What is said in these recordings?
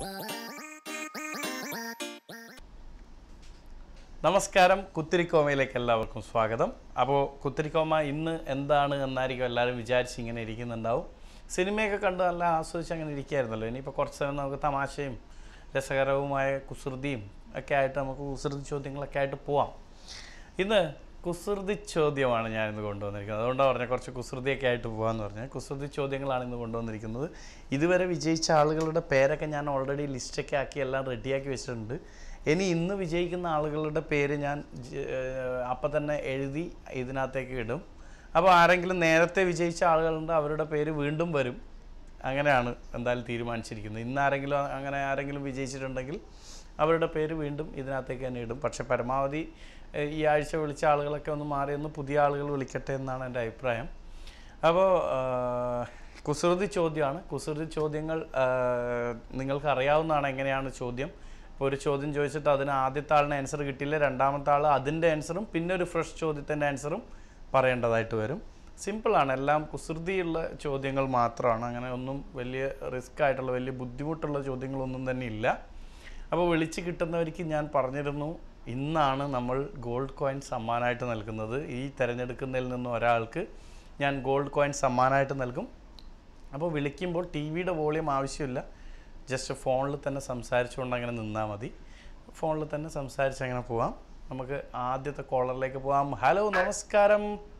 നമസ്കാരം കുത്തിരിക്കോമയിലേക്ക് എല്ലാവർക്കും സ്വാഗതം അപ്പോൾ കുത്തിരിക്കോമ ഇന്ന് എന്താണ് എന്നായിരിക്കും എല്ലാവരും വിചാരിച്ച് ഇങ്ങനെ ഇരിക്കുന്നുണ്ടാവും സിനിമയൊക്കെ കണ്ട് നല്ല ആസ്വദിച്ച് അങ്ങനെ ഇരിക്കുകയായിരുന്നല്ലോ ഇനിയിപ്പോൾ കുറച്ച് സമയം നമുക്ക് തമാശയും രസകരവുമായ കുസൃതിയും ഒക്കെ ആയിട്ട് നമുക്ക് കുസൃതി ചോദ്യങ്ങളൊക്കെ ആയിട്ട് പോവാം ഇന്ന് കുസൃതി ചോദ്യമാണ് ഞാൻ ഇന്ന് കൊണ്ടുവന്നിരിക്കുന്നത് അതുകൊണ്ടാണ് പറഞ്ഞത് കുറച്ച് കുസൃതിയൊക്കെ ആയിട്ട് പോകാമെന്ന് പറഞ്ഞാൽ കുസൃതി ചോദ്യങ്ങളാണ് ഇന്ന് കൊണ്ടുവന്നിരിക്കുന്നത് ഇതുവരെ വിജയിച്ച ആളുകളുടെ പേരൊക്കെ ഞാൻ ഓൾറെഡി ലിസ്റ്റൊക്കെ ആക്കി എല്ലാം റെഡിയാക്കി വെച്ചിട്ടുണ്ട് ഇനി ഇന്ന് വിജയിക്കുന്ന ആളുകളുടെ പേര് ഞാൻ ജ- ഏഹ് അപ്പം തന്നെ എഴുതി ഇതിനകത്തേക്ക് ഇടും അപ്പോൾ ആരെങ്കിലും നേരത്തെ വിജയിച്ച ആളുകളുണ്ട് അവരുടെ പേര് വീണ്ടും വരും അങ്ങനെയാണ് എന്തായാലും തീരുമാനിച്ചിരിക്കുന്നത് ഇന്ന് ആരെങ്കിലും അങ്ങനെ ആരെങ്കിലും വിജയിച്ചിട്ടുണ്ടെങ്കിൽ അവരുടെ പേര് വീണ്ടും ഇതിനകത്തേക്ക് തന്നെ ഇടും പക്ഷെ പരമാവധി ഏഹ്, ഈ ആഴ്ച വിളിച്ച ആളുകളൊക്കെ ഒന്ന് മാറി ഒന്ന് പുതിയ ആളുകൾ വിളിക്കട്ടെ എന്നാണ് എൻ്റെ അഭിപ്രായം അപ്പോൾ കുസൃതി ചോദ്യമാണ് കുസൃതി ചോദ്യങ്ങൾ ആ, നിങ്ങൾക്ക് അറിയാവുന്നതാണ് എങ്ങനെയാണ് ചോദ്യം ഇപ്പോൾ ഒരു ചോദ്യം ചോദിച്ചിട്ട് അതിന് ആദ്യത്തെ ആളിന് ആൻസർ കിട്ടിയില്ല രണ്ടാമത്തെ ആൾ അതിൻ്റെ ആൻസറും പിന്നെ ഒരു ഫ്രഷ് ചോദ്യത്തിൻ്റെ ആൻസറും പറയേണ്ടതായിട്ട് വരും സിമ്പിളാണ് എല്ലാം കുസൃതിയുള്ള ചോദ്യങ്ങൾ മാത്രമാണ് അങ്ങനെ ഒന്നും വലിയ റിസ്ക് ആയിട്ടുള്ള വലിയ ബുദ്ധിമുട്ടുള്ള ചോദ്യങ്ങളൊന്നും തന്നെ ഇല്ല അപ്പോൾ വിളിച്ച് കിട്ടുന്നവർക്ക് ഞാൻ പറഞ്ഞിരുന്നു ഇന്നാണ് നമ്മൾ ഗോൾഡ് കോയിൻ സമ്മാനമായിട്ട് നൽകുന്നത് ഈ തിരഞ്ഞെടുക്കുന്നതിൽ നിന്ന് ഒരാൾക്ക് ഞാൻ ഗോൾഡ് കോയിൻ സമ്മാനമായിട്ട് നൽകും അപ്പോൾ വിളിക്കുമ്പോൾ ടി വിയുടെ വോളിയം ആവശ്യമില്ല ജസ്റ്റ് ഫോണിൽ തന്നെ സംസാരിച്ചുകൊണ്ട് അങ്ങനെ നിന്നാൽ മതി ഫോണിൽ തന്നെ സംസാരിച്ച് അങ്ങനെ പോവാം നമുക്ക് ആദ്യത്തെ കോളറിലേക്ക് പോവാം ഹലോ നമസ്കാരം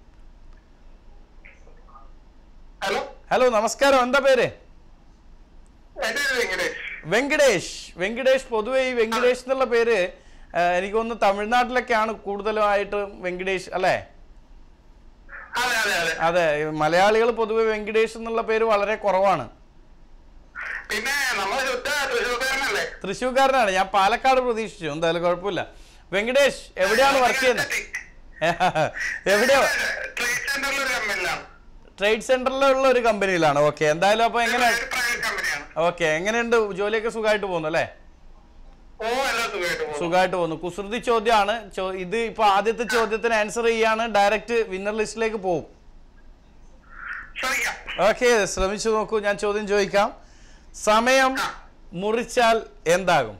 ഹലോ ഹലോ നമസ്കാരം എന്താ പേര് എന്റെ പേര് വെങ്കടേഷ് വെങ്കടേഷ് വെങ്കടേഷ് പൊതുവെ ഈ വെങ്കടേഷ് എന്നുള്ള പേര് ആ, എനിക്ക് തോന്നുന്നു തമിഴ്നാട്ടിലൊക്കെയാണ് കൂടുതലുമായിട്ട് വെങ്കടേഷ് അല്ലേ അതെ അതെ അതെ അതെ മലയാളികൾ പൊതുവെ വെങ്കടേഷ് എന്നുള്ള പേര് വളരെ കുറവാണ് പിന്നെ നമ്മൾ ശുദ്ധ തൃശ്ശൂർക്കാരനല്ലേ തൃശ്ശൂർക്കാരനാണ് ഞാൻ പാലക്കാട് പ്രതീക്ഷിച്ചു എന്തായാലും കുഴപ്പമില്ല വെങ്കടേഷ് എവിടെയാണ് വർക്ക് ചെയ്യുന്നത് എവിടെയാ ട്രേഡ് സെന്ററിൽ ഒരു കമ്പനിയിലാണ് ട്രേഡ് സെന്ററിലുള്ള ഒരു കമ്പനിയിലാണ് ഓക്കെ എന്തായാലും അപ്പോൾ എങ്ങനെ പ്രൈവറ്റ് കമ്പനിയാണ് ഓക്കെ എങ്ങനെയുണ്ട് ജോലിയൊക്കെ സുഖമായിട്ട് പോകുന്നു അല്ലേ ഓ എല്ലാം സുഖമായിട്ട് പോകും സുഖമായിട്ട് പോകുന്നു കുസൃതി ചോദ്യമാണ് ചോ- ഇത് ഇപ്പൊ ആദ്യത്തെ ചോദ്യത്തിന് ആൻസർ ചെയ്യാണ് ഡയറക്റ്റ് വിന്നർ ലിസ്റ്റിലേക്ക് പോകും ശ്രമിക്കാം ഓക്കെ ശ്രമിച്ചു നോക്കൂ ഞാൻ ചോദ്യം ചോദിക്കാം സമയം മുറിച്ചാൽ എന്താകും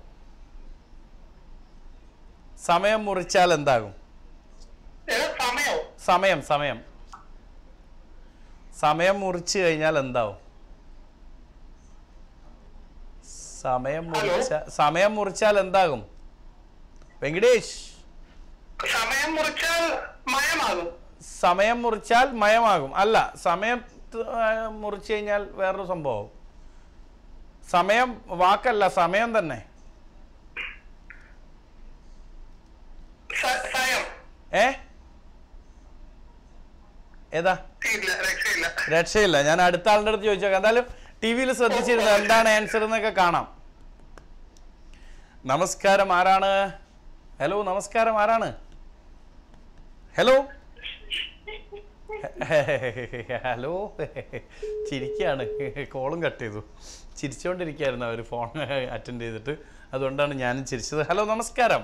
സമയം മുറിച്ചാൽ എന്താകും ഏത് സമയോ സമയം സമയം സമയം മുറിച്ചു കഴിഞ്ഞാൽ എന്താവും സമയം മുറിച്ച സമയം മുറിച്ചാൽ എന്താകും വെങ്കടേഷ് സമയം മുറിച്ചാൽ മയമാകും സമയം മുറിച്ചാൽ മയമാകും അല്ല സമയം ത- ആ, മുറിച്ചു കഴിഞ്ഞാൽ വേറൊരു സംഭവം സമയം വാക്കല്ല സമയം തന്നെ സ- സയം ഏ ഏതാ ഇല്ല രക്ഷയില്ല രക്ഷയില്ല ഞാൻ അടുത്ത ആളുടെ അടുത്ത് ചോദിച്ചേക്കാം എന്തായാലും ടി വിയിൽ ശ്രദ്ധിച്ചിരുന്നു എന്താണ് ആൻസർ എന്നൊക്കെ കാണാം നമസ്കാരം ആരാണ് ഹലോ നമസ്കാരം ആരാണ് ഹലോ ഹലോ ചിരിക്കുകയാണ് കോളും കട്ട് ചെയ്തു ചിരിച്ചുകൊണ്ടിരിക്കുകയായിരുന്നു അവർ ഫോൺ അറ്റൻഡ് ചെയ്തിട്ട് അതുകൊണ്ടാണ് ഞാനും ചിരിച്ചത് ഹലോ നമസ്കാരം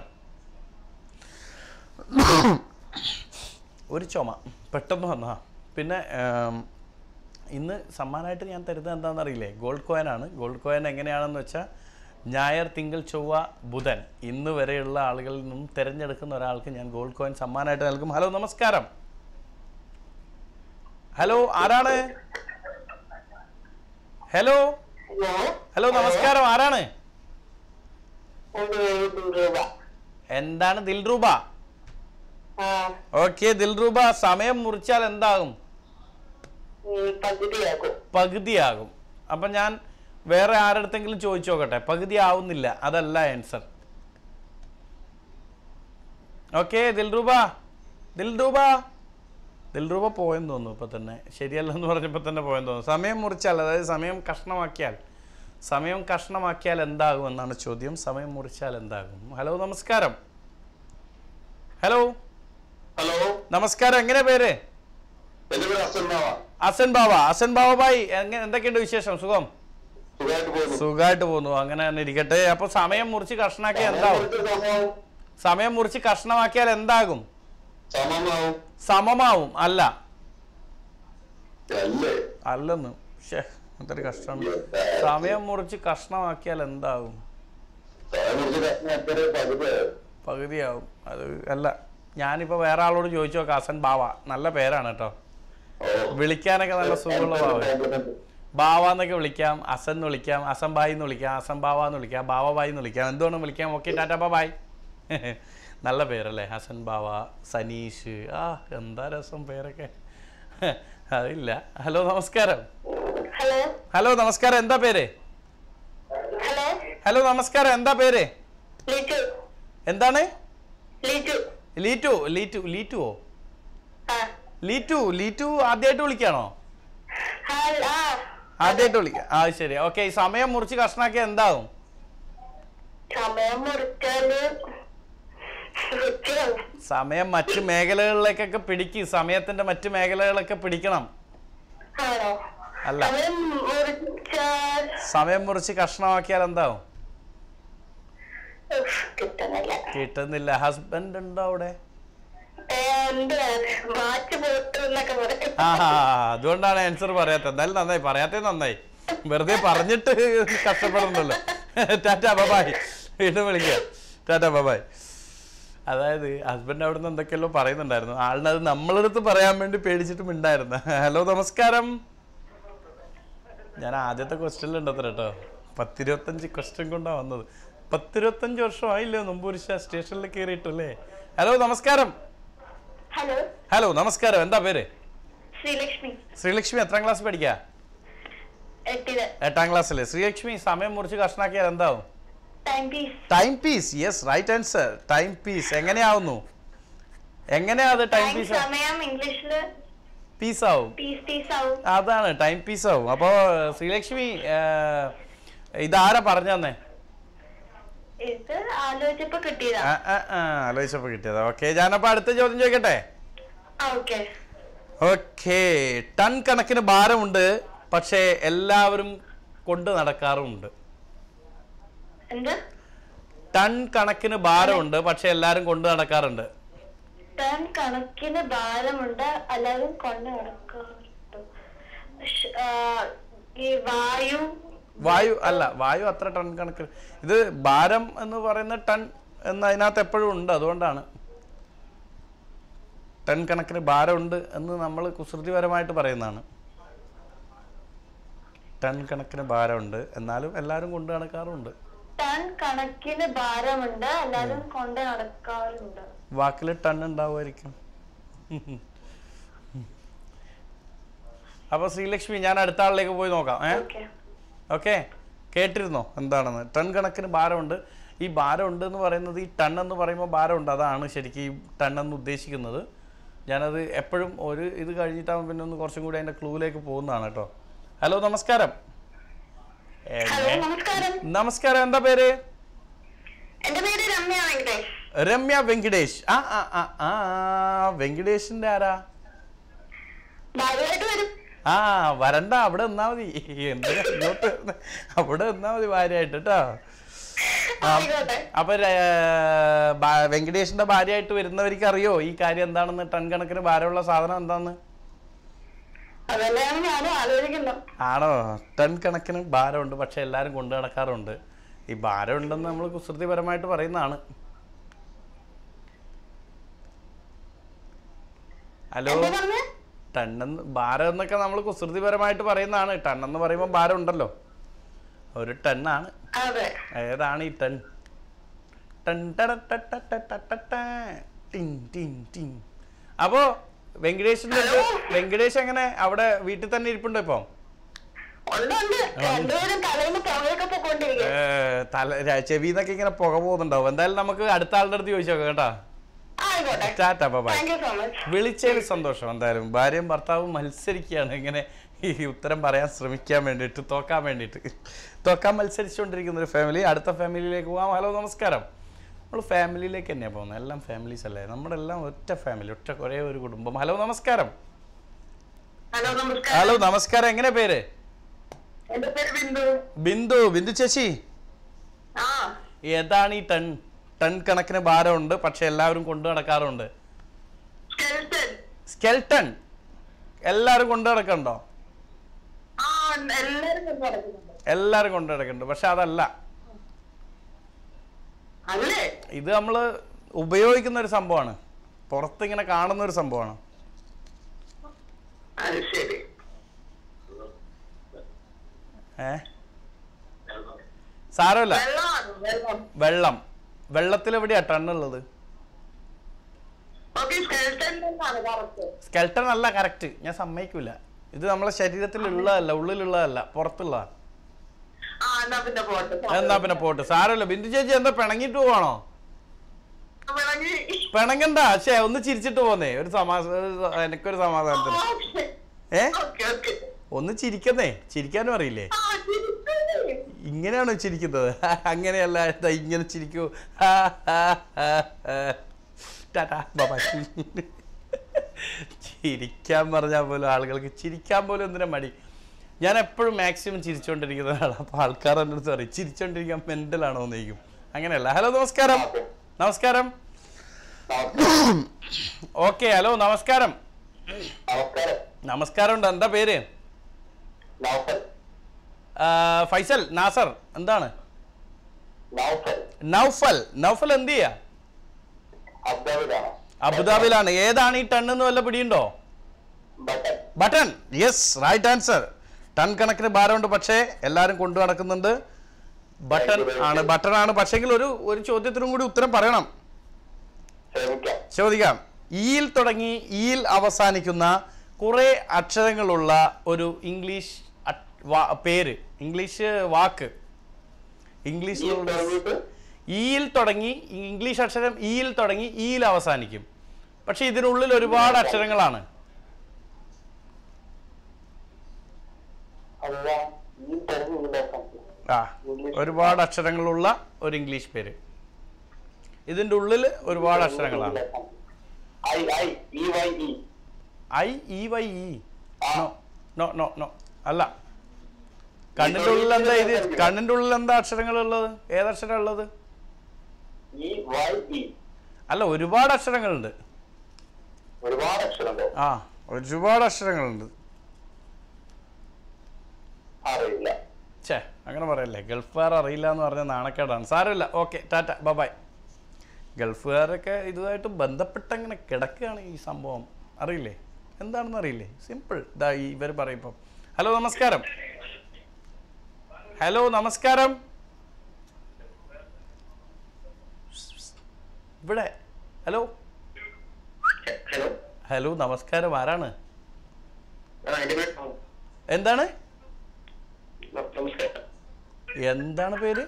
ഒരു ചുമ പെട്ടെന്ന് വന്നാ പിന്നെ ആം, ഇന്ന് സമ്മാനമായിട്ട് ഞാൻ തരുന്നത് എന്താണെന്ന് അറിയില്ലേ ഗോൾഡ് കോയിനാണ് ഗോൾഡ് കോയിൻ എങ്ങനെയാണെന്ന് വെച്ചാൽ ഞായർ തിങ്കൾ ചൊവ്വ ബുധൻ ഇന്ന് വരെയുള്ള ആളുകളിൽ നിന്നും തിരഞ്ഞെടുക്കുന്ന ഒരാൾക്ക് ഞാൻ ഗോൾഡ് കോയിൻ സമ്മാനമായിട്ട് നൽകും ഹലോ നമസ്കാരം ഹലോ ആരാണ് ഹലോ ഹലോ നമസ്കാരം ആരാണ് എന്താണ് ദിൽറൂബ ഓക്കെ ദിൽറൂബ സമയം മുറിച്ചാൽ എന്താകും പകുതിയാകും പകുതിയാകും അപ്പം ഞാൻ വേറെ ആരടുത്തെങ്കിലും ചോദിച്ചു നോക്കട്ടെ പകുതി ആവുന്നില്ല അതല്ല ആൻസർ ഓക്കെ ദിൽറൂബ ദിൽറൂബ ദിൽറൂബ പോയെന്ന് തോന്നുന്നു ഇപ്പം തന്നെ ശരിയല്ലെന്ന് പറഞ്ഞപ്പോൾ തന്നെ പോയെന്ന് തോന്നുന്നു സമയം മുറിച്ചാൽ അതായത് സമയം കഷ്ണമാക്കിയാൽ സമയം കഷ്ണമാക്കിയാൽ എന്താകും എന്നാണ് ചോദ്യം സമയം മുറിച്ചാൽ എന്താകും ഹലോ നമസ്കാരം ഹലോ ഹലോ നമസ്കാരം എങ്ങനെ പേര് എന്റെ പേര് അസന്നാവ അസൻ ബാബ അസൻ ബാബ ഭായി എങ്ങനെ എന്തൊക്കെയുണ്ട് വിശേഷം സുഖം സുഖമായിട്ട് പോകുന്നു സുഖമായിട്ട് പോകുന്നു അങ്ങനെ തന്നെ ഇരിക്കട്ടെ അപ്പൊ സമയം മുറിച്ച് കഷ്ണാക്കിയാൽ എന്താവും സമയം മുറിച്ച് കഷ്ണമാക്കിയാൽ എന്താകും സമമാവും സമമാവും അല്ല അല്ലേ അല്ലെന്ന് ശ്ശേ, എന്തൊരു കഷ്ടമാണ് സമയം മുറിച്ച് കഷ്ണമാക്കിയാൽ എന്താകും പകുതിയാവും അത് അല്ല ഞാനിപ്പോൾ വേറെ ആളോട് ചോദിച്ചു നോക്കാം ഹസൻ ബാവ നല്ല പേരാണ് കേട്ടോ വിളിക്കാനൊക്കെ നല്ല സുഖമുള്ള ബാവ ബാവ എന്നൊക്കെ വിളിക്കാം അസൻ എന്ന് വിളിക്കാം അസം ബായി എന്ന് വിളിക്കാം അസം ബാവ എന്ന് വിളിക്കാം ബാവ ബായി എന്ന് വിളിക്കാം എന്തുകൊണ്ടും വിളിക്കാം ഓക്കെ ടാറ്റ ബായ് നല്ല പേരല്ലേ ഹസൻ ബാവ സനീഷ് ആ എന്താ രസം പേരൊക്കെ അതില്ല ഹലോ നമസ്കാരം ഹലോ ഹലോ നമസ്കാരം എന്താ പേര് ഹലോ ഹലോ നമസ്കാരം എന്താ പേര് ലിറ്റു എന്താണ് ലിറ്റു ലീറ്റു ലീറ്റു ലീറ്റുവോ ആ ലീറ്റു ലീറ്റു ആദ്യമായിട്ട് വിളിക്കാണോ ഹൽ- ആ ആദ്യമായിട്ട് വിളിക്കാം ആ ശരി ഓക്കെ സമയം മുറിച്ച് കഷ്ണാക്കിയ എന്താവും സമയം മുറിച്ചാല് വൃത്തിയാവും. സമയം മറ്റു മേഖലകളിലേക്കൊക്കെ പിടിക്ക് സമയത്തിന്റെ മറ്റു മേഖലകളൊക്കെ പിടിക്കണം ആണോ അല്ല. സമയം മുറിച്ചാൽ സമയം മുറിച്ച് കഷ്ണമാക്കിയാൽ എന്താവും ഉഫ്, കിട്ടുന്നില്ല കിട്ടുന്നില്ല ഹസ്ബൻഡ് ഉണ്ടോ അവിടെ ഏ, എന്ത് മാച്ച് പോട്ടു എന്നൊക്കെ പറയും ആ അതുകൊണ്ടാണ് ആൻസർ പറയാത്തത് എന്തായാലും നന്നായി പറയാത്തത് നന്നായി വെറുതെ പറഞ്ഞിട്ട് കഷ്ടപ്പെടുന്നുണ്ടല്ലോ ടാറ്റ ബബായ് വീണ്ടും വിളിക്കാം ടാറ്റ ബബായ് അതായത് ഹസ്ബൻഡ് അവിടെ നിന്ന് എന്തൊക്കെയല്ലോ പറയുന്നുണ്ടായിരുന്നു ആളിനത് നമ്മളടുത്ത് പറയാൻ വേണ്ടി പേടിച്ചിട്ട് മിണ്ടായിരുന്നു ഹലോ നമസ്കാരം ഞാൻ ആദ്യത്തെ ക്വസ്റ്റ്യനിൽ ഉണ്ടത്ര കേട്ടോ പത്തിരുപത്തഞ്ച് ക്വസ്റ്റ്യൻ കൊണ്ടാണ് വന്നത് പത്തിരുപത്തഞ്ച് വർഷമായില്ലേ മുമ്പ് സ്റ്റേഷനിൽ കയറിയിട്ടല്ലേ ഹലോ നമസ്കാരം ഹലോ ഹലോ നമസ്കാരം എന്താ പേര് ശ്രീലക്ഷ്മി ശ്രീലക്ഷ്മി എത്രാം ക്ലാസ് പഠിക്കുക എട്ടില് എട്ടാം ക്ലാസ്സിൽ ശ്രീലക്ഷ്മി സമയം മുറിച്ച് കഷ്ണാക്കിയാൽ എന്താവും time piece time piece yes right answer time piece എങ്ങനെയാവുന്നു എങ്ങനെയാ അത് ടൈം ടൈം പീസ് സമയം ഇംഗ്ലീഷില് പീസ് ആവും പീസ് പീസ് ആവും അതാണ് ടൈം പീസ് ആവും അപ്പോൾ ശ്രീലക്ഷ്മി ഏർ, ഇതാരാ പറഞ്ഞു തന്നെ ഇത് ആലോചിച്ചപ്പോ കിട്ടിയതാ ആലോചിച്ചപ്പോൾ കിട്ടിയതാ ഓക്കെ ഞാനപ്പോൾ അടുത്ത ചോദ്യം ചോദിക്കട്ടെ ആ ഓക്കെ ഓക്കെ ടൺ കണക്കിന് ഭാരമുണ്ട് പക്ഷേ എല്ലാവരും കൊണ്ട് നടക്കാറുമുണ്ട് എന്ത് ടൺ കണക്കിന് ഭാരമുണ്ട് പക്ഷെ എല്ലാരും കൊണ്ട് നടക്കാറുണ്ട് ടൺ കണക്കിന് ഭാരമുണ്ട് എല്ലാവരും കൊണ്ട് നടക്കാറുണ്ട് ഷ്- ആ, ഈ വായു വായു അല്ല വായു അത്ര ടൺ കണക്കിന് ഇത് ഭാരം എന്ന് പറയുന്ന ടൺ എന്ന് അതിനകത്ത് എപ്പോഴും ഉണ്ട് അതുകൊണ്ടാണ് ടൺ കണക്കിന് ഭാരമുണ്ട് എന്ന് നമ്മൾ കുസൃതിപരമായിട്ട് പറയുന്നതാണ് ടൺ കണക്കിന് ഭാരമുണ്ട് എന്നാലും എല്ലാവരും കൊണ്ട് നടക്കാറുണ്ട് ടൺ കണക്കിന് ഭാരമുണ്ട് എല്ലാവരും കൊണ്ട് നടക്കാറുണ്ട് വാക്കിൽ ടൺ ഉണ്ടാവുമായിരിക്കും അപ്പൊ ശ്രീലക്ഷ്മി ഞാൻ അടുത്ത ആളിലേക്ക് പോയി നോക്കാം ഏ ഓക്കെ ഓക്കെ കേട്ടിരുന്നോ എന്താണെന്ന് ടൺ കണക്കിന് ഭാരമുണ്ട് ഈ ഭാരമുണ്ട് എന്ന് പറയുന്നത് ഈ ടൺ എന്ന് പറയുമ്പോൾ ഭാരമുണ്ട് അതാണ് ശരിക്കും ഈ ടൺ എന്ന് ഉദ്ദേശിക്കുന്നത് ഞാനത് എപ്പോഴും ഒരു ഇത് കഴിഞ്ഞിട്ടാകുമ്പോൾ പിന്നെ ഒന്ന് കുറച്ചും കൂടി അതിൻ്റെ ക്ലൂവിലേക്ക് പോകുന്നതാണ് കേട്ടോ ഹലോ നമസ്കാരം ഹലോ എന്നെ- നമസ്കാരം നമസ്കാരം എന്താ പേര് എന്റെ പേര് രമ്യ വെങ്കടേഷ് രമ്യ വെങ്കിടേഷ് ആ ആ ആ ആ വെങ്കിടേഷിന്റെ ആരാ ഭാര്യയായിട്ട് വരും ആ വരണ്ട അവിടെ നിന്നാ മതി എന്തിനാ ഇങ്ങോട്ട് വരുന്നെ? അവിടെ നിന്നാ മതി ഭാര്യയായിട്ട് കേട്ടോ ആ, ആയിക്കോട്ടെ അപ്പൊ ര- ഭാ- വെങ്കടേഷിന്റെ ഭാര്യയായിട്ട് വരുന്നവർക്ക് അറിയോ ഈ കാര്യം എന്താണെന്ന് ടൺ കണക്കിന് ഭാരമുള്ള സാധനം എന്താന്ന് അതന്നെയാണ് ഞാനും ആലോചിക്കുന്നത് ആണോ ടൺ കണക്കിന് ഭാരമുണ്ട് പക്ഷെ എല്ലാരും കൊണ്ടു നടക്കാറുണ്ട് ഈ ഭാരം ഉണ്ടെന്ന് നമ്മൾ കുസൃതിപരമായിട്ട് പറയുന്നതാണ് ഹലോ എന്താ പറഞ്ഞ ടണ്ണെന്ന് ഭാരം എന്നൊക്കെ നമ്മൾ കുസൃതിപരമായിട്ട് പറയുന്നതാണ് ടൺ എന്ന് പറയുമ്പോൾ ഭാരം ഉണ്ടല്ലോ ഒരു ടണ്ണാണ് അതെ ഏതാണ് ഈ ടൺ ടൺ ടട ട ട ട ട ട ട. ടിൻ ടിൻ ടിൻ. അപ്പോ വെങ്കടേഷിന്റെ അടുത്ത് വെങ്കടേഷ് എങ്ങനെ അവിടെ വീട്ടിൽ തന്നെ ഇരിപ്പുണ്ടോ ഇപ്പൊ ഉണ്ട് ഉണ്ട് രണ്ടുപേരും തലേന്ന് പുറകെയൊക്കെ പോയിക്കൊണ്ടിരിക്കുക ഏ, തല ര- ചെവിന്നൊക്കെ ഇങ്ങനെ പുക പോകുന്നുണ്ടാവും എന്തായാലും നമുക്ക് അടുത്ത ആളുടെ അടുത്ത് ചോദിച്ചു നോക്കാം കേട്ടാ ആയിക്കോട്ടെ tata bye thank you so much വിളിച്ചതിൽ സന്തോഷം എന്തായാലും ഭാര്യയും ഭർത്താവും മത്സരിക്കുകയാണ് ഇങ്ങനെ ഈ ഉത്തരം പറയാൻ ശ്രമിക്കാൻ വേണ്ടിയിട്ട് തോക്കാൻ വേണ്ടിയിട്ട് തോക്കാൻ മത്സരിച്ചുകൊണ്ടിരിക്കുന്ന ഒരു ഫാമിലി അടുത്ത ഫാമിലിയിലേക്ക് പോകാം ഹലോ നമസ്കാരം നമ്മൾ ഫാമിലിയിലേക്ക് തന്നെയാണ് പോകുന്നത് എല്ലാം ഫാമിലീസ് അല്ലേ നമ്മുടെ എല്ലാം ഒറ്റ ഫാമിലി ഒറ്റ ഒരേ ഒരു കുടുംബം ഹലോ നമസ്കാരം ഹലോ നമസ്കാരം ഹലോ നമസ്കാരം എങ്ങനെ പേര് എന്റെ പേര് ബിന്ദു ബിന്ദു ബിന്ദു ചേച്ചി ആ ഏതാണ് ഈ ടൺ ടൺ കണക്കിന് ഭാരമുണ്ട് പക്ഷെ എല്ലാവരും കൊണ്ടു നടക്കാറുണ്ട് സ്കെൽട്ടൻ സ്കെൽട്ടൺ എല്ലാവരും കൊണ്ടു നടക്കണ്ടോ ആ ഉണ്ട്. എല്ലാരും കൊണ്ട് നടക്കുന്നുണ്ട് എല്ലാവരും കൊണ്ടു നടക്കുന്നുണ്ട് പക്ഷെ അതല്ല അല്ലേ ഇത് നമ്മൾ ഉപയോഗിക്കുന്ന ഒരു സംഭവമാണ് പുറത്തിങ്ങനെ കാണുന്ന ഒരു സംഭവമാണ് അത് ശരി ഏ സാരമില്ല വെള്ളമാണ് വെള്ളം വെള്ളം വെള്ളത്തിൽ എവിടെയാ ടണ്ണുള്ളത് ഓക്കെ സ്കെൽട്ടൻ തന്നെയാണ് കറക്റ്റ് സ്കെൽട്ടൺ അല്ല കറക്റ്റ് ഞാൻ സമ്മതിക്കൂല ഇത് നമ്മളെ ശരീരത്തിലുള്ളതല്ല ഉള്ളിലുള്ളതല്ല പുറത്തുള്ളതാ ആ എന്നാ പിന്നെ പോട്ടെ എന്നാ പിന്നെ പോട്ട് സാരമില്ല ബിന്ദു ചേച്ചി എന്താ പിണങ്ങിട്ട് പോവാണോ വിളങ്ങി പിണങ്ങണ്ട പക്ഷേ ഒന്ന് ചിരിച്ചിട്ട് പോന്നേ ഒരു സമാ ഒരു- എനിക്കൊരു സമാധാനത്തിന് ഓക്കെ ഏ ഓക്കെ ഓക്കെ ഒന്ന് ചിരിക്കുന്നേ ചിരിക്കാനും അറിയില്ലേ ആ ചിരിക്കണേ. ഇങ്ങനെയാണോ ചിരിക്കുന്നത് അങ്ങനെയല്ല ദാ ഇങ്ങനെ ചിരിക്കൂ ടാറ്റാ ബൈ ചിരിക്കാൻ പറഞ്ഞാൽ പോലും ആളുകൾക്ക് ചിരിക്കാൻ പോലും എന്തിനാ മടി ഞാൻ എപ്പോഴും മാക്സിമം ചിരിച്ചുകൊണ്ടിരിക്കുന്ന ഒരാളാണ് അപ്പോൾ ആൾക്കാർ എൻ്റെ അടുത്ത് പറയും ചിരിച്ചുകൊണ്ടിരിക്കാൻ മെൻ്റലാണോ എന്ന് ചോദിക്കും അങ്ങനെയല്ല ഹലോ നമസ്കാരം നമസ്കാരം ഓക്കെ ഹലോ നമസ്കാരം നമസ്കാരം നമസ്കാരം ഉണ്ട് എന്താ പേര് നൗഫൽ ആ, ഫൈസൽ നാസർ എന്താണ് നൗഫൽ നൗഫൽ നൗഫൽ എന്ത് ചെയ്യാ അബ്ദാബിലാണ് അബുദാബിയിലാണ് ഏതാണ് ഈ ടൺ എന്ന് വല്ല പിടിയുണ്ടോ button button yes right answer ton കണക്കിന് ഭാരമുണ്ട് പക്ഷേ എല്ലാവരും കൊണ്ടു നടക്കുന്നുണ്ട് ബട്ടൺ ആണ് ബട്ടൺ ആണ് പക്ഷെങ്കിൽ ഒരു ഒരു ചോദ്യത്തിനും കൂടി ഉത്തരം പറയണം ശ്രമിക്കാം ചോദിക്കാം ഈയിൽ തുടങ്ങി ഈയിൽ അവസാനിക്കുന്ന കുറെ അക്ഷരങ്ങളുള്ള ഒരു ഇംഗ്ലീഷ് അ- വാ- പേര് ഇംഗ്ലീഷ് വാക്ക് ഈ ഇംഗ്ലീഷിലുള്ള തുടങ്ങിയിട്ട് ഈയിൽ തുടങ്ങി ഇംഗ്ലീഷ് അക്ഷരം ഈയിൽ തുടങ്ങി ഈയിൽ അവസാനിക്കും പക്ഷെ ഇതിനുള്ളിൽ ഒരുപാട് അക്ഷരങ്ങളാണ് അല്ല ഈ തെരഞ്ഞു ഇതിലേക്കാം ആ ഒരുപാട് അക്ഷരങ്ങളുള്ള ഒരു ഇംഗ്ലീഷ് പേര് ഇതിൻ്റെ ഉള്ളിൽ ഒരുപാട് അക്ഷരങ്ങളാണ് I I E Y E I E Y E no no no no അല്ല കണ്ണിൻ്റെ ഉള്ളിൽ എന്താ ഇത് കണ്ണിൻ്റെ ഉള്ളിൽ എന്താ അക്ഷരങ്ങളുള്ളത് ഏതക്ഷരം ഉള്ളത് ഇ വൈ ഇ അല്ല ഒരുപാട് അക്ഷരങ്ങളുണ്ട് ഒരുപാട് അക്ഷരമുണ്ടോ ആ ഒരുപാട് അക്ഷരങ്ങളുണ്ട് അറിയില്ല ഛേ അങ്ങനെ പറയല്ലേ ഗൾഫുകാർ അറിയില്ല എന്ന് പറഞ്ഞ നാണക്കേടാണ് സാരമില്ല ഓക്കെ ടാറ്റ ബബായ് ഗൾഫുകാരൊക്കെ ഇതുമായിട്ട് ബന്ധപ്പെട്ട് അങ്ങനെ കിടക്കുകയാണ് ഈ സംഭവം അറിയില്ലേ എന്താണെന്ന് അറിയില്ലേ സിമ്പിൾ ഇതാ ഈ ഇവർ പറയുമ്പം ഹലോ നമസ്കാരം ഹലോ നമസ്കാരം ഇവിടെ ഹലോ ഹലോ ഹലോ നമസ്കാരം ആരാണ് ആ എന്റെ പേര് ടോം. എന്താണ് നമസ്കാരം എന്താണ് പേര്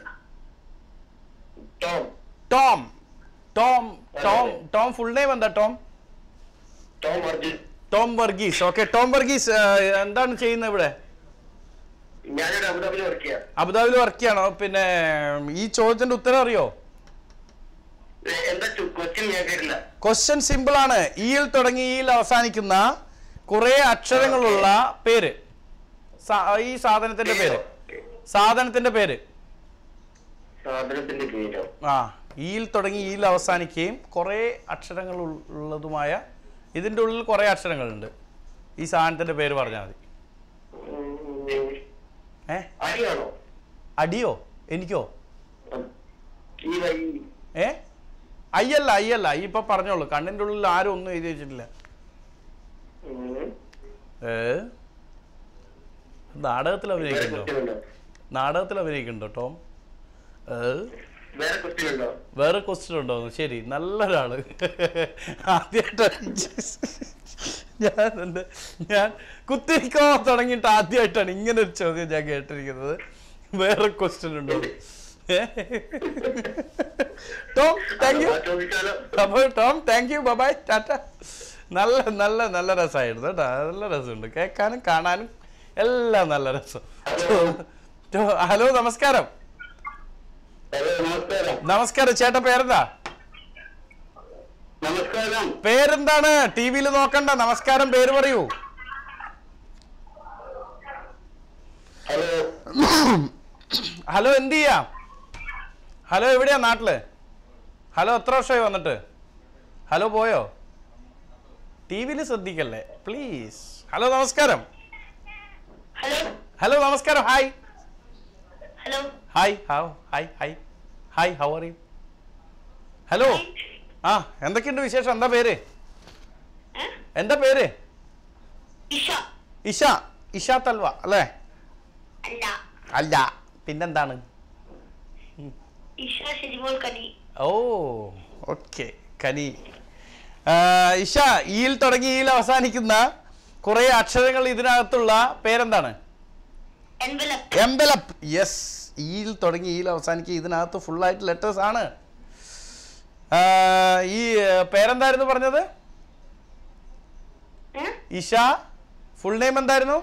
Tom Tom Tom Tom Tom full name എന്താ Tom Tom Arjun Tom Varghese okay Tom Varghese ആ, എന്താണ് ചെയ്യുന്നത് ഇവിടെ ഞാനിവിടെ അബുദാബിയിൽ വർക്ക് ചെയ്യാം അബുദാബിയിൽ വർക്ക് ചെയ്യണോ പിന്നെ ഈ ചോദ്യത്തിന്റെ ഉത്തരം അറിയോ ഏ, എന്താ ക്വസ്റ്റ്യൻ ഞാൻ കേട്ടില്ല ക്വസ്റ്റ്യൻ സിമ്പിൾ ആണ് ഈയിൽ തുടങ്ങി ഈയിൽ അവസാനിക്കുന്ന കുറെ അക്ഷരങ്ങളുള്ള പേര് സാ- ഈ സാധനത്തിന്റെ പേര് സാധനത്തിന്റെ പേര് സാധനത്തിന്റെ പേരോ ആ ഈയിൽ തുടങ്ങി ഈയിൽ അവസാനിക്കുകയും കുറേ അക്ഷരങ്ങൾ ഉൾ- ഉള്ളതുമായ ഇതിൻ്റെ ഉള്ളിൽ കുറേ അക്ഷരങ്ങളുണ്ട് ഈ സാധനത്തിന്റെ പേര് പറഞ്ഞാൽ മതി ഉം, ഏ അരിയാണോ അടിയോ എനിക്കോ ഈ വൈ ഏ അയ്യല്ല അയ്യല്ല ഈ ഇപ്പൊ പറഞ്ഞോളൂ കണ്ണിന്റെ ഉള്ളിൽ ആരും ഒന്നും എഴുതി വെച്ചിട്ടില്ല ഉം. ഏ നാടകത്തിൽ വേറെ അഭിനയിക്കുന്നുണ്ടോ ക്വസ്റ്റ്യൻ ഉണ്ടോ നാടകത്തിൽ അഭിനയിക്കുന്നുണ്ടോ ടോം ഏ വേറെ ക്വസ്റ്റ്യൻ ഉണ്ടോ വേറെ ക്വസ്റ്റ്യൻ ഉണ്ടോ ശരി നല്ലൊരാള് ആദ്യമായിട്ടാണ് ഞാൻ എൻ്റെ ഞാൻ കുത്തിരിക്കോ തുടങ്ങിയിട്ട് ആദ്യമായിട്ടാണ് ഇങ്ങനെ ഒരു ചോദ്യം ഞാൻ കേട്ടിരിക്കുന്നത് വേറെ ക്വസ്റ്റ്യൻ ഉണ്ടോ ഏ? ടോം താങ്ക് യു ആ, ചോദിച്ചാലോ അപ്പോൾ Tom thank you bye bye tata നല്ല നല്ല നല്ല രസമായിരുന്നു കേട്ടോ നല്ല രസമുണ്ട് കേൾക്കാനും കാണാനും എല്ലാം നല്ല രസം ടോ- ഹലോ നമസ്കാരം ഹലോ നമസ്കാരം നമസ്കാരം ചേട്ടാ പേരെന്താ നമസ്കാരം പേരെന്താണ് ടി വിയിൽ നോക്കണ്ട നമസ്കാരം പേര് പറയൂ ഹലോ ഹലോ എന്ത് ചെയ്യാ ഹലോ എവിടെയാ നാട്ടില് ഹലോ എത്ര വർഷമായി വന്നിട്ട് ഹലോ പോയോ ടി വിയിൽ ശ്രദ്ധിക്കല്ലേ പ്ലീസ് ഹലോ നമസ്കാരം ഹലോ ഹലോ നമസ്കാരം hi hello hi how hi hi hi how are you hello ആ എന്തൊക്കെയുണ്ട് വിശേഷം എന്താ പേര് ഏ? എന്താ പേര് ഇഷ ഇഷ ഇഷ തൽവ അല്ലേ അല്ല അല്ല പിന്നെന്താണ് ഇഷ ശരിമോൾ കനി ഓ ഓക്കെ കനി ആ, ഇഷ ഈയിൽ തുടങ്ങി ഈയിൽ അവസാനിക്കുന്ന കുറെ അക്ഷരങ്ങൾ ഇതിനകത്തുള്ള പേരെന്താണ് എൻവലപ്പ് എംബലപ്പ് യെസ് ഈയിൽ തുടങ്ങി ഈയിൽ അവസാനിക്കുക ഇതിനകത്ത് ഫുള്ളായിട്ട് ലെറ്റേഴ്സ് ആണ് ആ, ഈ ഏ, പേരെന്തായിരുന്നു പറഞ്ഞത് ഏ? ഇഷ ഫുൾ നെയിം എന്തായിരുന്നു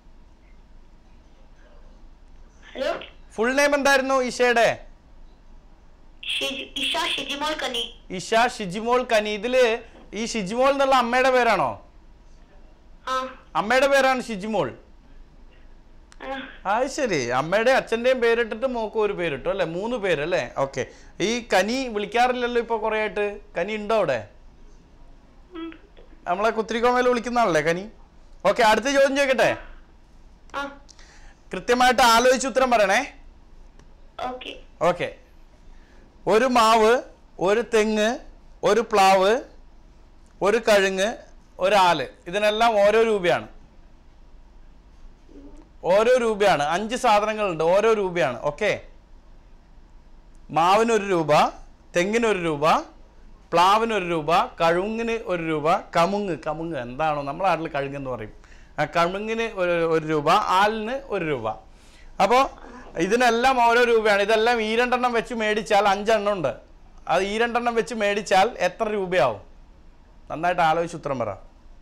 ഹലോ ഫുൾ നെയിം എന്തായിരുന്നു ഇഷയുടെ ഷിജി- ഇഷ ഷിജിമോൾ കനി ഇഷ ഷിജിമോൾ കനി ഇതില് ഈ ഷിജിമോൾ എന്നുള്ള അമ്മയുടെ പേരാണോ ആ അമ്മയുടെ പേരാണ് ഷിജിമോൾ ആ, അത് ശരി അമ്മയുടെ അച്ഛൻ്റെയും പേരിട്ടിട്ട് മോക്കും ഒരു പേരിട്ടു അല്ലേ മൂന്ന് പേര് അല്ലേ ഓക്കെ ഈ കനി വിളിക്കാറില്ലല്ലോ ഇപ്പോൾ കുറേ ആയിട്ട് കനി ഉണ്ടോ അവിടെ ഉം. നമ്മളെ കുത്തിരിക്കോമയിൽ വിളിക്കുന്ന ആളല്ലേ കനി ഓക്കെ അടുത്ത ചോദ്യം ചോദിക്കട്ടെ ആ കൃത്യമായിട്ട് ആലോചിച്ച് ഉത്തരം പറയണേ ഓക്കെ ഓക്കെ ഒരു മാവ് ഒരു തെങ്ങ് ഒരു പ്ലാവ് ഒരു കഴുങ്ങ് ഒരു ആല് ഇതിനെല്ലാം ഓരോ രൂപയാണ് ഓരോ രൂപയാണ് അഞ്ച് സാധനങ്ങളുണ്ട് ഓരോ രൂപയാണ് ഓക്കെ മാവിനൊരു രൂപ തെങ്ങിനൊരു രൂപ പ്ലാവിനൊരു രൂപ കഴുങ്ങിന് ഒരു രൂപ കമുങ്ങ് കമുങ്ങ് എന്താണോ നമ്മുടെ നാട്ടിൽ കഴുങ്ങെന്ന് പറയും ആ കമുങ്ങിന് ഒരു ഒരു രൂപ ആലിന് ഒരു രൂപ അപ്പോൾ ഇതിനെല്ലാം ഓരോ രൂപയാണ് ഇതെല്ലാം ഈ രണ്ടെണ്ണം വെച്ച് മേടിച്ചാൽ അഞ്ചെണ്ണം ഉണ്ട് അത് ഈ രണ്ടെണ്ണം വെച്ച് മേടിച്ചാൽ എത്ര രൂപയാവും നന്നായിട്ട് ആലോചിച്ച് ഉത്തരം പറ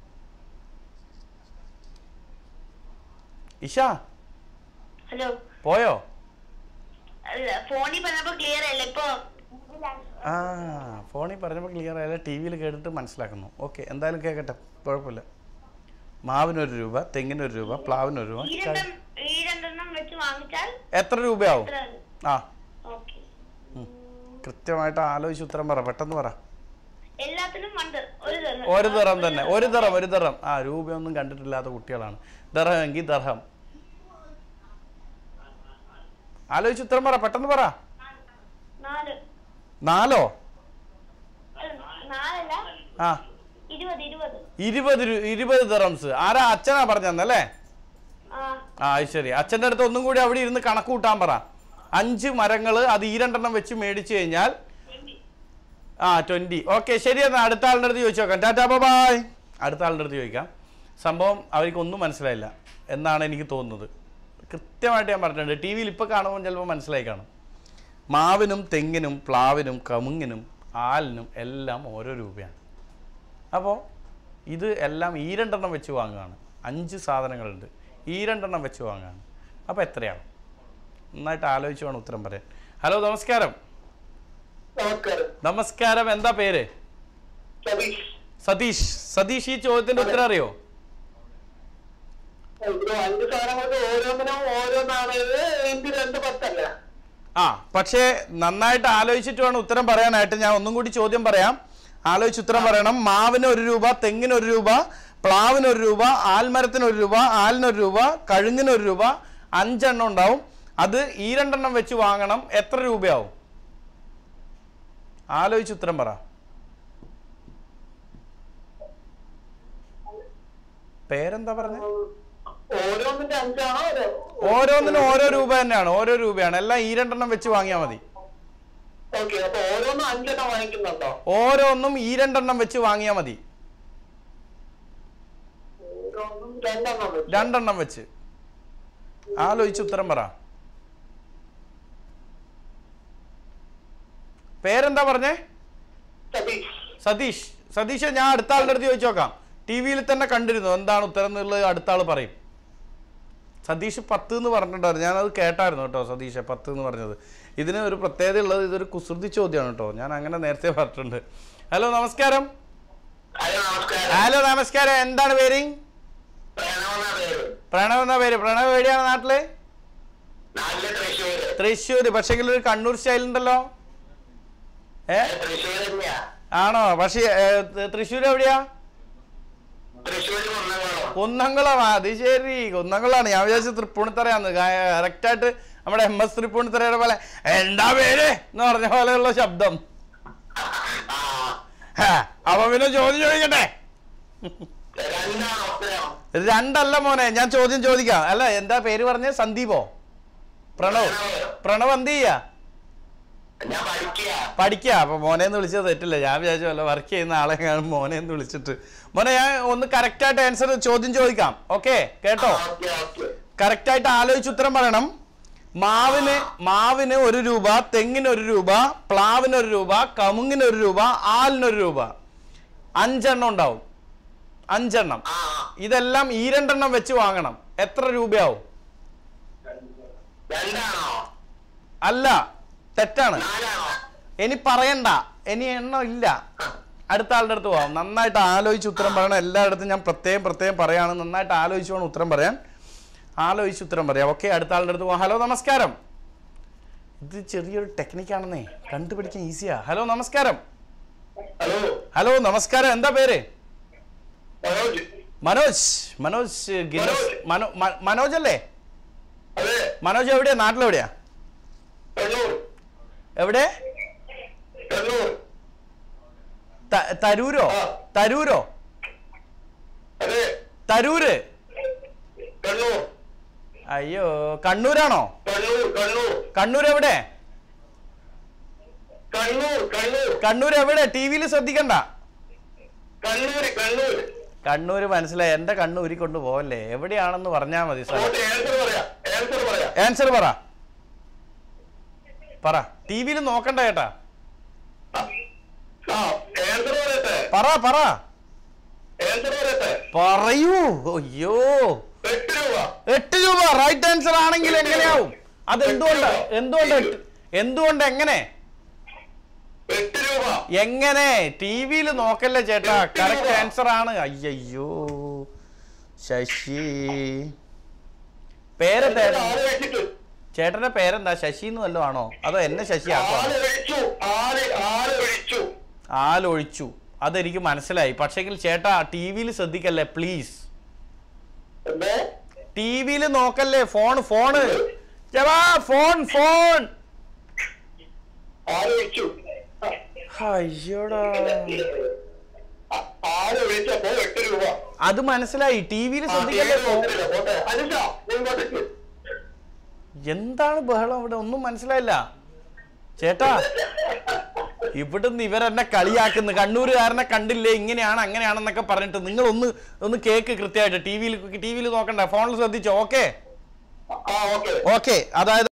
ഇഷ ഹലോ പോയോ അല്ല ഫോണിൽ പറഞ്ഞപ്പോ ക്ലിയർ അല്ല ഇപ്പൊ ആ ഫോണിൽ പറഞ്ഞപ്പോൾ ക്ലിയർ ആയാലും ടി വിയിൽ കേട്ടിട്ട് മനസ്സിലാക്കുന്നു ഓക്കെ എന്തായാലും കേൾക്കട്ടെ കുഴപ്പമില്ല മാവിനൊരു രൂപ തെങ്ങിനൊരു രൂപ പ്ലാവിനൊരു രൂപ ഈ രണ്ടെണ്ണം ഈ രണ്ടെണ്ണം വെച്ച് വാങ്ങിച്ചാൽ എത്ര രൂപയാവും എത്ര ആ ഓക്കെ ഉം. കൃത്യമായിട്ട് ആലോചിച്ച് ഉത്തരം പറ പെട്ടെന്ന് പറ എല്ലാത്തിനും ഉണ്ട് ഒരു തരം ഒരു ദറം തന്നെ ഒരു ദറം ഒരു ദറം ആ രൂപയൊന്നും കണ്ടിട്ടില്ലാത്ത കുട്ടികളാണ് ദർഹം എങ്കിൽ ദർഹം ആലോചിച്ച് ഉത്തരം പറ പെട്ടെന്ന് പറ നാല് നാലോ അല്ല, നാലല്ല ആ ഇരുപത് ഇരുപത് ഇരുപത് രൂ- ഇരുപത് ദറംസ് ആരാ അച്ഛനാ പറഞ്ഞല്ലേ ആ ആ അത് ശരി അച്ഛൻ്റെ അടുത്ത് ഒന്നും കൂടി അവിടെ ഇരുന്ന് കണക്ക് കൂട്ടാൻ പറ അഞ്ച് മരങ്ങൾ അത് ഈ രണ്ടെണ്ണം വെച്ച് മേടിച്ചു കഴിഞ്ഞാൽ ആ ട്വൻറ്റി ഓക്കെ ശരി എന്നാൽ അടുത്ത ആളുടെ അടുത്ത് ചോദിച്ചു നോക്കാം ടാറ്റാ ബായ് അടുത്ത ആളുടെ അടുത്ത് ചോദിക്കാം സംഭവം അവർക്ക് ഒന്നും മനസ്സിലായില്ല എന്നാണ് എനിക്ക് തോന്നുന്നത് കൃത്യമായിട്ട് ഞാൻ പറഞ്ഞിട്ടുണ്ട് ടി വിയിൽ ഇപ്പോൾ കാണുമ്പോൾ ചിലപ്പോൾ മനസ്സിലായി കാണും മാവിനും തെങ്ങിനും പ്ലാവിനും കമുങ്ങിനും ആലിനും എല്ലാം ഓരോ രൂപയാണ് അപ്പോൾ ഇത് എല്ലാം ഈ രണ്ടെണ്ണം വെച്ച് വാങ്ങുകയാണ് അഞ്ച് സാധനങ്ങളുണ്ട് ഈ രണ്ടെണ്ണം വെച്ച് വാങ്ങുകയാണ് അപ്പോൾ എത്രയാണ് നന്നായിട്ട് ആലോചിച്ച് വേണം ഉത്തരം പറയാൻ ഹലോ നമസ്കാരം നമസ്കാരം നമസ്കാരം എന്താ പേര് സതീഷ് സതീഷ് സതീഷ് ഈ ചോദ്യത്തിന്റെ ഉത്തരം അറിയോ ഇത് അഞ്ച് സാധനങ്ങൾക്ക് ഓരോന്നിനും ഓരോന്നാണ് ഇത് ഇന്ത്യ രണ്ട് പത്തല്ല ആ പക്ഷേ നന്നായിട്ട് ആലോചിച്ചിട്ട് വേണം ഉത്തരം പറയാനായിട്ട് ഞാൻ ഒന്നും കൂടി ചോദ്യം പറയാം ആലോചിച്ച് ഉത്തരം പറയണം മാവിന് ഒരു രൂപ തെങ്ങിന് ഒരു രൂപ പ്ലാവിന് ഒരു രൂപ ആൽമരത്തിന് ഒരു രൂപ ആലിനൊരു രൂപ കഴുങ്ങിന് ഒരു രൂപ അഞ്ചെണ്ണം ഉണ്ടാവും അത് ഈ രണ്ടെണ്ണം വെച്ച് വാങ്ങണം എത്ര രൂപയാവും ആലോചിച്ച് ഉത്തരം പറ പേരെന്താ പറഞ്ഞത് ഓരോന്നിന്റെ അഞ്ചാണോ അതോ ഓരോന്നിനും ഓരോ രൂപ തന്നെയാണ് ഓരോ രൂപയാണ് എല്ലാം ഈ രണ്ടെണ്ണം വെച്ച് വാങ്ങിയാൽ മതി ഓക്കെ അപ്പൊ ഓരോന്നും അഞ്ചെണ്ണം വാങ്ങിക്കുന്നുണ്ടോ ഓരോന്നും ഈ രണ്ടെണ്ണം വെച്ച് വാങ്ങിയാൽ മതി ഓരോന്നും രണ്ടെണ്ണം വെച്ച് രണ്ടെണ്ണം വെച്ച് ആലോചിച്ച് ഉത്തരം പറ പേരെന്താ പറഞ്ഞേ സതീഷ് സതീഷ് സതീഷ് ഞാൻ അടുത്ത ആളുടെ അടുത്ത് ചോദിച്ചു നോക്കാം ടി വിയിൽ തന്നെ കണ്ടിരുന്നു എന്താണ് ഉത്തരം എന്നുള്ളത് അടുത്ത ആൾ പറയും സതീഷ് പത്ത് എന്ന് പറഞ്ഞിട്ടുണ്ടായിരുന്നു ഞാനത് കേട്ടായിരുന്നു കേട്ടോ സതീഷ് പത്ത് എന്ന് പറഞ്ഞത് ഇതിന് ഒരു പ്രത്യേകത ഉള്ളത് ഇതൊരു കുസൃതി ചോദ്യമാണ് കേട്ടോ ഞാൻ അങ്ങനെ നേരത്തെ പറഞ്ഞിട്ടുണ്ട് ഹലോ നമസ്കാരം ഹലോ നമസ്കാരം ഹലോ നമസ്കാരം എന്താണ് പേര് പ്രണവെന്ന പേര് പ്രണവ് എന്ന പേര് പ്രണവ് എവിടെയാണ് നാട്ടില് നാട്ടിലെ തൃശ്ശൂര് തൃശ്ശൂര് പക്ഷേ ഒരു കണ്ണൂർ സ്റ്റൈൽ ഉണ്ടല്ലോ ഏ തൃശ്ശൂർ തന്നെയാ ആണോ പക്ഷേ തൃശ്ശൂർ എവിടെയാ തൃശ്ശൂർ കൊന്നങ്ങളോ കുന്നംകുളം അത് ശരി കുന്നംകുളമാണ് ഞാൻ വിചാരിച്ചു തൃപ്പൂണിത്തറയാന്ന് കറക്റ്റായിട്ട് നമ്മുടെ എം എസ് തൃപ്പൂണിത്തറയുടെ പോലെ എന്താ പേര് എന്ന് പറഞ്ഞ പോലെയുള്ള ശബ്ദം ആ ഹാ, അപ്പൊ പിന്നെ ചോദ്യം ചോദിക്കട്ടെ രണ്ടാണോ ഉത്തരം രണ്ടല്ല മോനെ ഞാൻ ചോദ്യം ചോദിക്കാം അല്ല എന്താ പേര് പറഞ്ഞ സന്ദീപോ പ്രണവ് പ്രണവ് എന്ത് ചെയ്യാ ഞാൻ പഠിക്കുക പഠിക്കുക അപ്പൊ മോനെ എന്ന് വിളിച്ചത് തെറ്റില്ല ഞാൻ വിചാരിച്ചു അല്ല വർക്ക് ചെയ്യുന്ന ആളെ കാണും മോനെ എന്ന് വിളിച്ചിട്ട് മോനെ ഞാൻ ഒന്ന് കറക്റ്റ് ആയിട്ട് ആൻസർ ചോദ്യം ചോദിക്കാം ഓക്കെ കേട്ടോ ഓക്കെ ഓക്കെ കറക്റ്റ് ആയിട്ട് ആലോചിച്ച് ഉത്തരം പറയണം മാവിന് മാവിന് ഒരു രൂപ തെങ്ങിന് ഒരു രൂപ പ്ലാവിന് ഒരു രൂപ കമുങ്ങിന് ഒരു രൂപ ആലിന് ഒരു രൂപ അഞ്ചെണ്ണം ഉണ്ടാവും അഞ്ചെണ്ണം ആ ഇതെല്ലാം ഈ രണ്ടെണ്ണം വെച്ച് വാങ്ങണം എത്ര രൂപയാവും രണ്ടാണോ അല്ല തെറ്റാണ് നാലാണോ ഇനി പറയണ്ട ഇനി എണ്ണം ഇല്ല അടുത്ത ആളുടെ അടുത്ത് പോവാം നന്നായിട്ട് ആലോചിച്ച് ഉത്തരം പറയണം എല്ലായിടത്തും ഞാൻ പ്രത്യേകം പ്രത്യേകം പറയാണ് നന്നായിട്ട് ആലോചിച്ച് വേണം ഉത്തരം പറയാൻ ആലോചിച്ച് ഉത്തരം പറയാം ഓക്കെ അടുത്ത ആളുടെ അടുത്ത് പോവാം ഹലോ നമസ്കാരം ഇത് ചെറിയൊരു ടെക്നിക്കാണെന്നേ കണ്ടുപിടിക്കാൻ ഈസിയാ ഹലോ നമസ്കാരം ഹലോ ഹലോ നമസ്കാരം എന്താ പേര് മനോജ് മനോജ് മനോജ് ഗിന്നസ് മനോ മ- മനോജ് അല്ലേ അതെ മനോജ് എവിടെയാ നാട്ടിലെവിടെയാ കണ്ണൂർ എവിടെ കണ്ണൂർ ത- തരൂരോ ആ. തരൂരോ അതെ തരൂര് കണ്ണൂർ അയ്യോ കണ്ണൂരാണോ കണ്ണൂർ കണ്ണൂർ കണ്ണൂർ എവിടെ കണ്ണൂർ കണ്ണൂർ കണ്ണൂർ എവിടെ ടി വിയിൽ ശ്രദ്ധിക്കണ്ട കണ്ണൂർ കണ്ണൂർ കണ്ണൂർ മനസ്സിലായി എന്റെ കണ്ണൂരി കൊണ്ട് പോവല്ലേ എവിടെയാണെന്ന് പറഞ്ഞാ മതി സാർ അങ്ങോട്ട് ആൻസർ പറയാം ആൻസർ പറയാം ആൻസർ പറ പറ ടി വിയിൽ നോക്കണ്ട ചേട്ടാ ആ ആൻസർ പറയട്ടെ പറ പറ ആൻസർ പറയട്ടെ പറയൂ അയ്യോ എട്ട് രൂപ എട്ട് രൂപ റൈറ്റ് ആൻസർ ആണെങ്കിൽ എങ്ങനെയാവും അത് എന്തുകൊണ്ട് എന്തുകൊണ്ട് എട്ട്- എന്തുകൊണ്ട് എങ്ങനെ എട്ട് രൂപ എങ്ങനെ ടി വിയിൽ നോക്കല്ലേ ചേട്ടാ കറക്റ്റ് ആൻസർ ആണ് അയ്യോ ശശി പേരെന്താ ആള് വെച്ചിട്ട് ചേട്ടന്റെ പേരെന്താ ശശി എന്ന് വല്ലതും ആണോ അതോ എന്നെ ശശി ആക്കോ ആള് ഒഴിച്ചു ആള് ആള് ഒഴിച്ചു ആലൊഴിച്ചു അതെനിക്ക് മനസ്സിലായി പക്ഷെങ്കിൽ ചേട്ടാ ടി വിയിൽ ശ്രദ്ധിക്കല്ലേ പ്ലീസ് എന്താ ടി വിയിൽ നോക്കല്ലേ ഫോൺ ഫോണ് ചേട്ടാ ഫോൺ ഫോൺ ആള് ഒഴിച്ചു അയ്യോടാ ആ- ആള് ഒഴിച്ചപ്പോ എട്ട് രൂപ അത് മനസ്സിലായി ടി വിയിൽ ആ, ശ്രദ്ധിക്കല്ലേ തീരെ ഫോൺ നോക്കുന്നില്ല, പോട്ടെ. അനുജ, നീ ഇങ്ങോട്ടേക്ക്. എന്താണ് ബഹളം ഇവിടെ ഒന്നും മനസ്സിലായില്ല ചേട്ടാ ഇവിടുന്ന് ഇവരെന്നെ കളിയാക്കുന്നു കണ്ണൂരുകാരനെ കണ്ടില്ലേ ഇങ്ങനെയാണ് അങ്ങനെയാണെന്നൊക്കെ പറഞ്ഞിട്ട് നിങ്ങൾ ഒന്ന് ഒന്ന് കേക്ക് കൃത്യമായിട്ട് ടി വിയിൽ ടി വിയിൽ നോക്കണ്ട ഫോണിൽ ശ്രദ്ധിച്ചോ ഓക്കെ ആ ഓക്കെ ഓക്കെ അതായത്